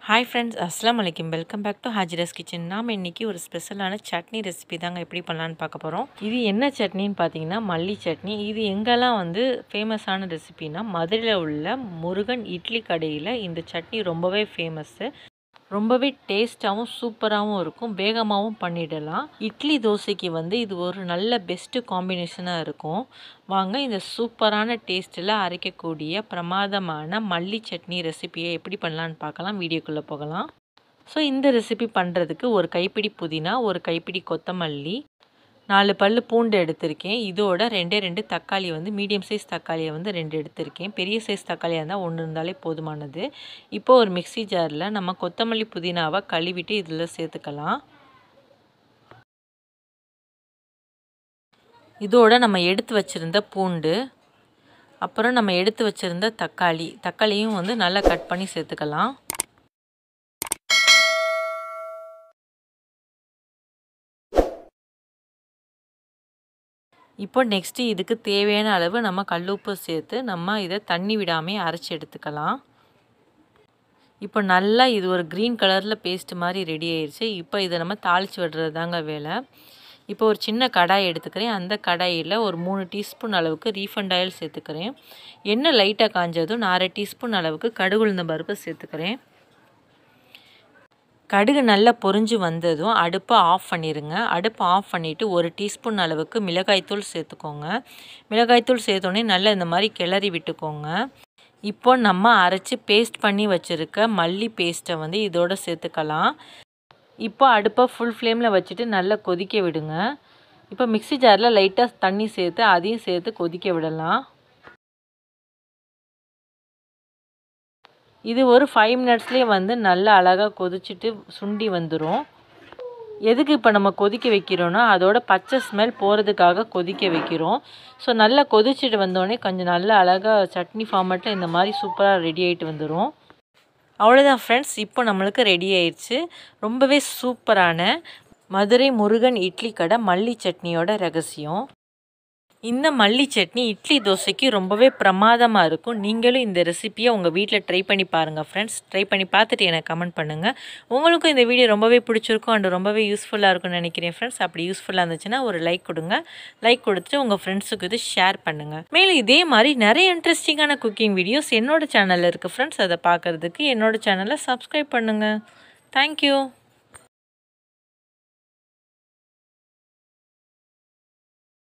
hi friends அஸ்லாம் வலைக்கம் welcome back to Hajira's kitchen நாம் இன்றைக்கி ஒரு ஸ்பெஷலான சட்னி ரெசிபி தாங்க எப்படி பண்ணலான்னு பார்க்க போகிறோம் இது என்ன சட்னின்னு பார்த்தீங்கன்னா மல்லி சட்னி இது எங்கெல்லாம் வந்து ஃபேமஸான ரெசிபினா மதுரையில் உள்ள முருகன் இட்லி கடையில் இந்த சட்னி ரொம்பவே ஃபேமஸ்ஸு ரொம்பவே டேஸ்ட்டாகவும் சூப்பராகவும் இருக்கும் வேகமாகவும் பண்ணிடலாம் இட்லி தோசைக்கு வந்து இது ஒரு நல்ல பெஸ்ட்டு காம்பினேஷனாக இருக்கும் வாங்க இந்த சூப்பரான டேஸ்ட்டில் அரைக்கக்கூடிய பிரமாதமான மல்லி சட்னி ரெசிபியை எப்படி பண்ணலான்னு பார்க்கலாம் வீடியோக்குள்ளே போகலாம் ஸோ இந்த ரெசிபி பண்ணுறதுக்கு ஒரு கைப்பிடி புதினா ஒரு கைப்பிடி கொத்தமல்லி நாலு பல் பூண்டு எடுத்திருக்கேன் இதோட ரெண்டே ரெண்டு தக்காளி வந்து மீடியம் சைஸ் தக்காளியை வந்து ரெண்டு எடுத்திருக்கேன் பெரிய சைஸ் தக்காளியாக இருந்தால் ஒன்று இருந்தாலே போதுமானது இப்போ ஒரு மிக்சி ஜாரில் நம்ம கொத்தமல்லி புதினாவை கழுவிட்டு இதில் சேர்த்துக்கலாம் இதோட நம்ம எடுத்து வச்சுருந்த பூண்டு அப்புறம் நம்ம எடுத்து வச்சுருந்த தக்காளி தக்காளியும் வந்து நல்லா கட் பண்ணி சேர்த்துக்கலாம் இப்போ நெக்ஸ்ட்டு இதுக்கு தேவையான அளவு நம்ம கல்லுப்பு சேர்த்து நம்ம இதை தண்ணி விடாமல் அரைச்சி எடுத்துக்கலாம் இப்போ நல்லா இது ஒரு க்ரீன் கலரில் பேஸ்ட் மாதிரி ரெடி ஆயிடுச்சு இப்போ இதை நம்ம தாளித்து விடுறது தாங்க வேலை இப்போ ஒரு சின்ன கடாய் எடுத்துக்கிறேன் அந்த கடாயில் ஒரு மூணு டீஸ்பூன் அளவுக்கு ரீஃபண்ட் ஆயில் சேர்த்துக்கிறேன் எண்ணெய் லைட்டாக காஞ்சதும் நான் அரை டீஸ்பூன் அளவுக்கு கடுகுளுந்த பருப்பு சேர்த்துக்கிறேன் கடுகு நல்லா பொரிஞ்சு வந்ததும் அடுப்பை ஆஃப் பண்ணிடுங்க அடுப்பை ஆஃப் பண்ணிவிட்டு ஒரு டீஸ்பூன் அளவுக்கு மிளகாய்த்தூள் சேர்த்துக்கோங்க மிளகாய்த்தூள் சேர்த்தோடனே நல்லா இந்த மாதிரி கிளறி விட்டுக்கோங்க இப்போ நம்ம அரைச்சி பேஸ்ட் பண்ணி வச்சுருக்க மல்லி பேஸ்ட்டை வந்து இதோட சேர்த்துக்கலாம் இப்போ அடுப்பை ஃபுல் ஃப்ளேமில் வச்சுட்டு நல்லா கொதிக்க விடுங்க இப்போ மிக்சி ஜாரில் லைட்டாக தண்ணி சேர்த்து அதையும் சேர்த்து கொதிக்க விடலாம் இது ஒரு ஃபைவ் மினிட்ஸ்லேயே வந்து நல்லா அழகாக கொதிச்சுட்டு சுண்டி வந்துடும் எதுக்கு இப்போ நம்ம கொதிக்க வைக்கிறோன்னா அதோட பச்சை ஸ்மெல் போகிறதுக்காக கொதிக்க வைக்கிறோம் ஸோ நல்லா கொதிச்சுட்டு வந்தோடனே கொஞ்சம் நல்லா அழகாக சட்னி ஃபார்மேட்டில் இந்த மாதிரி சூப்பராக ரெடி ஆகிட்டு வந்துடும் அவ்வளோதான் ஃப்ரெண்ட்ஸ் இப்போ நம்மளுக்கு ரெடி ஆயிடுச்சு ரொம்பவே சூப்பரான மதுரை முருகன் இட்லி கடை மல்லி சட்னியோட ரகசியம் இந்த மல்லி சட்னி இட்லி தோசைக்கு ரொம்பவே பிரமாதமாக இருக்கும் நீங்களும் இந்த ரெசிப்பியை உங்கள் வீட்டில் ட்ரை பண்ணி பாருங்கள் ஃப்ரெண்ட்ஸ் ட்ரை பண்ணி பார்த்துட்டு எனக்கு கமெண்ட் பண்ணுங்கள் உங்களுக்கும் இந்த வீடியோ ரொம்பவே பிடிச்சிருக்கும் அண்ட் ரொம்பவே யூஸ்ஃபுல்லாக இருக்கும்னு நினைக்கிறேன் ஃப்ரெண்ட்ஸ் அப்படி யூஸ்ஃபுல்லாக இருந்துச்சுன்னா ஒரு லைக் கொடுங்க லைக் கொடுத்துட்டு உங்கள் ஃப்ரெண்ட்ஸுக்கு இது ஷேர் பண்ணுங்கள் மேலும் இதே மாதிரி நிறைய இன்ட்ரெஸ்டிங்கான குக்கிங் வீடியோஸ் என்னோட சேனலில் இருக்குது ஃப்ரெண்ட்ஸ் அதை பார்க்குறதுக்கு என்னோட சேனலை சப்ஸ்கிரைப் பண்ணுங்கள் தேங்க்யூ